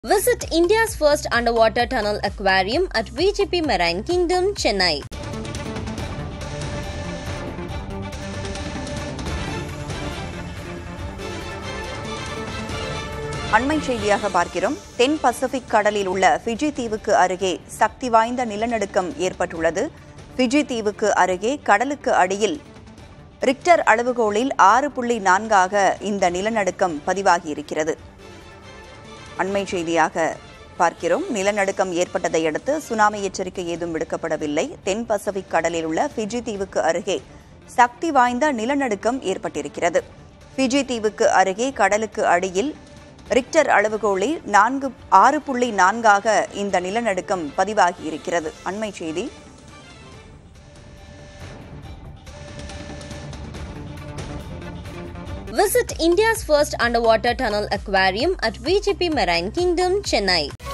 Visit India's first underwater tunnel aquarium at VGP Marine Kingdom, Chennai. அண்மை செய்தியாக பார்க்கிறோம் தென் Pacific கடலில் உள்ள ஃபிஜி தீவுக்கு அருகே சக்தி வாய்ந்த நிலநடுக்கம் ஏற்பட்டுள்ளது ஃபிஜி தீவுக்கு அருகே கடலுக்கு அடியில் ரிக்டர் அளவுகோலில் ஆறு புள்ளி நான்காக இந்த நிலநடுக்கம் பதிவாகியிருக்கிறது அண்மை செய்தியாக பார்க்கிறோம் நிலநடுக்கம் ஏற்பட்டதை அடுத்து சுனாமி எச்சரிக்கை ஏதும் விடுக்கப்படவில்லை தென் பசிபிக் கடலில் உள்ள ஃபிஜி தீவுக்கு அருகே சக்தி வாய்ந்த நிலநடுக்கம் ஏற்பட்டிருக்கிறது ஃபிஜி தீவுக்கு அருகே கடலுக்கு அடியில் ரிக்டர் அளவுகோலில் நான்கு ஆறு புள்ளி நான்காக இந்த நிலநடுக்கம் பதிவாகியிருக்கிறது அண்மை செய்தி Visit India's first underwater tunnel aquarium at VGP Marine Kingdom, Chennai.